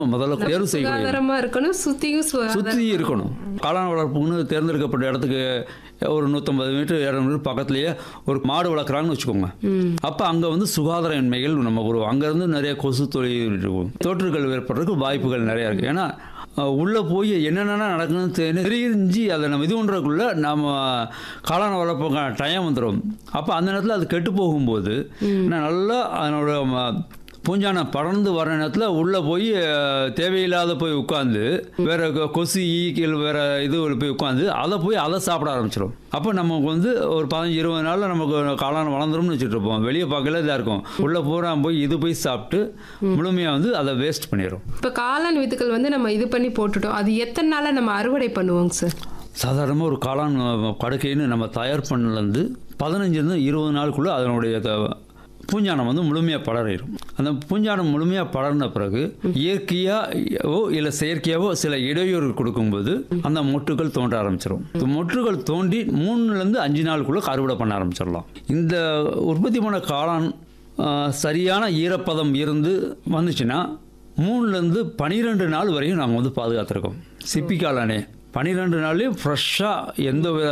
முதல்ல தேர்வு செய்யக்கூடிய சுகாதாரமா இருக்கணும் சுத்தியும் சுகாதாரம் சுற்றி இருக்கணும் காளான் வளர்ப்புன்னு தேர்ந்தெடுக்கப்பட்ட இடத்துக்கு ஒரு நூற்றம்பது மீட்டர் இரநூறு மீட்டர் பக்கத்துலேயே ஒரு மாடு வளர்க்குறாங்கன்னு வச்சுக்கோங்க அப்போ அங்கே வந்து சுகாதாரமின்மைகள் நம்ம ஒரு அங்கேருந்து நிறைய கொசு தொழில் இருக்கும் தொற்றுகள் ஏற்படுறதுக்கு வாய்ப்புகள் நிறையா இருக்குது ஏன்னா அஹ், உள்ளே போய் என்னென்ன நடக்குதுன்னு தெரி- தெரிஞ்சு அதை நம்ம இது பண்ணுறதுக்குள்ள நம்ம காளான் வளர்ப்புக்கான டைம் வந்துடும் அப்போ அந்த நேரத்தில் அது கெட்டு போகும்போது நான் நல்லா அதனோட ம- பூஞ்சானை பறந்து வர நேரத்தில் உள்ளே போய் அஹ், தேவையில்லாத போய் உட்காந்து வேற கொ- கொசு ஈக்கள் வேற இது போய் உட்காந்து அதை போய் அதை சாப்பிட ஆரம்பிச்சிடும் அப்போ நமக்கு வந்து ஒரு பதினஞ்சு இருபது நாளில் நமக்கு காளான் வளர்ந்துரும்னு வச்சுட்டு இருப்போம் வெளியே பார்க்கல இதாக இருக்கும் உள்ளே பூரா போய் இது போய் சாப்பிட்டு முழுமையாக வந்து அதை வேஸ்ட் பண்ணிடும் இப்ப காளான் வித்துக்கள் வந்து நம்ம இது பண்ணி போட்டுட்டோம் அது எத்தனை நாளா நம்ம அறுவடை பண்ணுவோங்க சார் சாதாரணமாக ஒரு காளான் அஹ், படுக்கைன்னு நம்ம தயார் பண்ணலேருந்து பதினஞ்சுலேருந்து இருபது நாளுக்குள்ளே அதனுடைய த- பூஞ்சானம் வந்து முழுமையாக படரிடும் அந்த பூஞ்சானம் முழுமையாக படர்ன பிறகு இயற்கையாகவோ இல்லை செயற்கையாவோ சில இடையூறு கொடுக்கும்போது அந்த மொட்டுகள் தோன்ற ஆரம்பிச்சிடும் இந்த மொட்டுகள் தோண்டி மூணுலேருந்து அஞ்சு நாளுக்குள்ளே அறுவடை பண்ண ஆரம்பிச்சிடலாம் இந்த உற்பத்தி பண்ண காளான் ஆஹ், சரியான ஈரப்பதம் இருந்து வந்துச்சுன்னா மூணுலேருந்து பனிரெண்டு நாள் வரையும் நாங்கள் வந்து பாதுகாத்துருக்கோம் சிப்பி காளானே பன்னிரெண்டு நாள்லேயும் ஃப்ரெஷ்ஷாக எந்த வித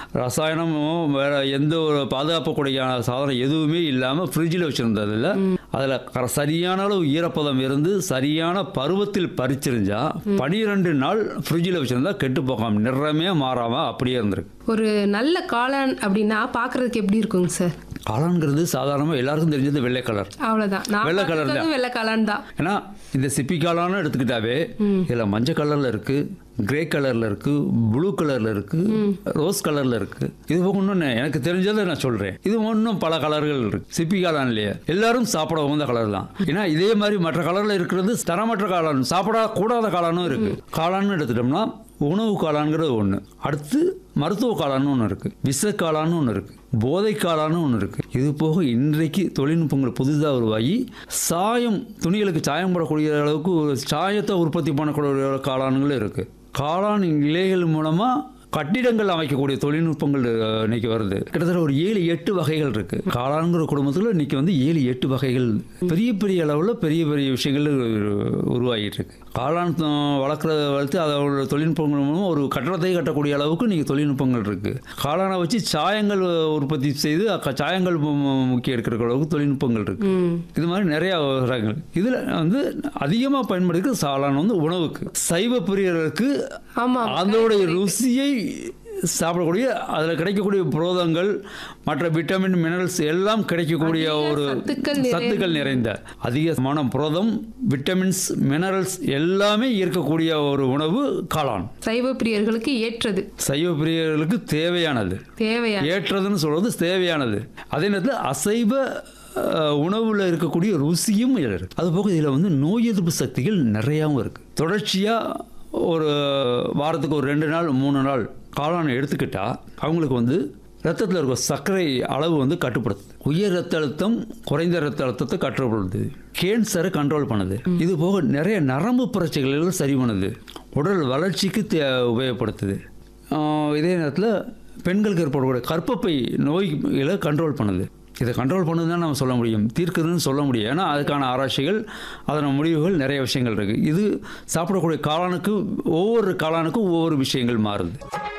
ரசாயனமும் வேற எந்த ஒரு பாதுகாப்புக்கூடிய சாதனம் எதுவுமே இல்லாமல் ஃப்ரிட்ஜில் வச்சுருந்ததில்ல அதில் சரியான அளவு ஈரப்பதம் இருந்து சரியான பருவத்தில் பறிச்சிருந்தா பனிரெண்டு நாள் ஃப்ரிட்ஜில் வச்சுருந்தா கெட்டு போகாம நிறமே மாறாமல் அப்படியே இருந்திருக்கு ஒரு நல்ல காளான் அப்படின்னா பார்க்கிறதுக்கு எப்படி இருக்குங்க சார் காளான்ங்கிறது சாதாரணமாக எல்லாருக்கும் தெரிஞ்சது வெள்ளை கலர் அவ்வளவுதான் நான் வெள்ளை colour பார்த்தது வெள்ளை காளான் தான் ஏன்னா இந்த சிப்பி காளான்னு எடுத்துக்கிட்டாவே இதில் மஞ்சள் கலரில் இருக்குது கிரே கலரில் இருக்குது ப்ளூ கலரில் இருக்குது ரோஸ் கலரில் இருக்குது இது போக இன்னொன்று எனக்கு தெரிஞ்சதை நான் சொல்கிறேன் இது இன்னும் பல கலர்கள் இருக்குது சிப்பி காளான்லேயே எல்லாரும் சாப்பிட உகந்த கலர் தான் ஏன்னா இதே மாதிரி மற்ற கலரில் இருக்கிறது தரமற்ற காளான் சாப்பிட கூடாத காளானும் இருக்குது காளான்னு எடுத்துட்டோம்னா உணவு காளான்கிறது ஒன்று அடுத்து மருத்துவ காளான்னு ஒன்று இருக்குது விஷ காளான்னு ஒன்று இருக்குது போதை காளான்னு ஒன்று இருக்குது இது போக இன்றைக்கு தொழில்நுட்பங்கள் புதுதாக உருவாகி சாயம் துணிகளுக்கு சாயம் போடக்கூடிய அளவுக்கு ஒரு சாயத்தை உற்பத்தி பண்ணக்கூடிய காளான்களும் இருக்குது காளான் இலைகள் மூலமாக கட்டிடங்கள் அமைக்கக்கூடிய தொழில்நுட்பங்கள் அஹ், இன்னைக்கு வருது கிட்டத்தட்ட ஒரு ஏழு எட்டு வகைகள் இருக்கு காளான்கிற குடும்பத்தில் இன்னைக்கு வந்து ஏழு எட்டு வகைகள் பெரிய பெரிய அளவில் பெரிய பெரிய விஷயங்கள் உரு- உருவாகிட்டு இருக்கு காளான் த- வளர்க்குறத வளர்த்து அதோட தொழில்நுட்பங்கள் மூலம் ஒரு கட்டடத்தை கட்டக்கூடிய அளவுக்கு இன்னைக்கு தொழில்நுட்பங்கள் இருக்கு காளானை வச்சு சாயங்கள் உற்பத்தி செய்து அக்க- சாயங்கள் மு- மு- முக்கிய எடுக்கிற அளவுக்கு தொழில்நுட்பங்கள் இருக்கு இது மாதிரி நிறைய விவசாயங்கள் இதில் வந்து அதிகமாக பயன்படுத்துறது சாளான் வந்து உணவுக்கு சைவ பிரியர்களுக்கு ஆமா அதோடைய ருசியை சாப்பிடக்கூடிய அதில் கிடைக்கக்கூடிய புரோதங்கள் மற்ற விட்டமின் மினரல்ஸ் எல்லாம் கிடைக்கக்கூடிய அதிக ஒரு சத்துக்கள் நிறைந்த- சத்துக்கள் நிறைந்த அதிகமான புரதம் விட்டமின்ஸ் மினரல்ஸ் எல்லாமே இருக்கக்கூடிய ஒரு உணவு காளான் சைவ பிரியர்களுக்கு ஏற்றது சைவ பிரியர்களுக்கு தேவையானது தேவையா ஏற்றதுன்னு சொல்றது தேவையானது அதே நேரத்தில் அசைவ அஹ், உணவுல இருக்கக்கூடிய ருசியும் இதில் இருக்கு அது போக இதில் வந்து நோய் எதிர்ப்பு சக்திகள் நிறையாவும் இருக்கு தொடர்ச்சியாக ஒரு வாரத்துக்கு ஒரு ரெண்டு நாள் மூணு நாள் காளானை எடுத்துக்கிட்டா அவங்களுக்கு வந்து ரத்தத்தில் இருக்க சர்க்கரை அளவு வந்து கட்டுப்படுத்துது உயர் ரத்த அழுத்தம் குறைந்த ரத்த அழுத்தத்தை கட்டுப்படுத்துது கேன்சரை கண்ட்ரோல் பண்ணுது இது போக நிறைய நரம்பு பிரச்சனைகள் சரி பண்ணுது உடல் வளர்ச்சிக்கு தே உபயோகப்படுத்துது ஆஹ் இதே நேரத்தில் பெண்களுக்கு ஏற்படக்கூடிய கர்ப்பப்பை நோய்களை கண்ட்ரோல் பண்ணுது இதை கண்ட்ரோல் பண்ணுது தான் நம்ம சொல்ல முடியும் தீர்க்குதுன்னு சொல்ல முடியும் ஏன்னா அதுக்கான ஆராய்ச்சிகள் அதன முடிவுகள் நிறைய விஷயங்கள் இருக்குது இது சாப்பிடக்கூடிய காளானுக்கு ஒவ்வொரு காளானுக்கும் ஒவ்வொரு விஷயங்கள் மாறுது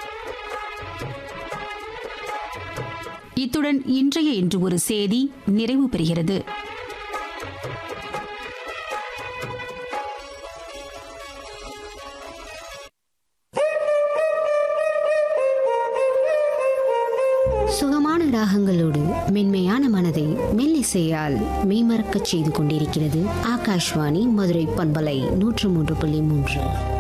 இத்துடன் இன்றைய இன்று ஒரு செய்தி நிறைவு பெறுகிறது சுகமான ராகங்களோடு மென்மையான மனதை மெல்லிசையால் மெய்மறக்கச் செய்து கொண்டிருக்கிறது ஆகாஷ்வாணி மதுரை பண்பலை நூற்று மூன்று புள்ளி மூன்று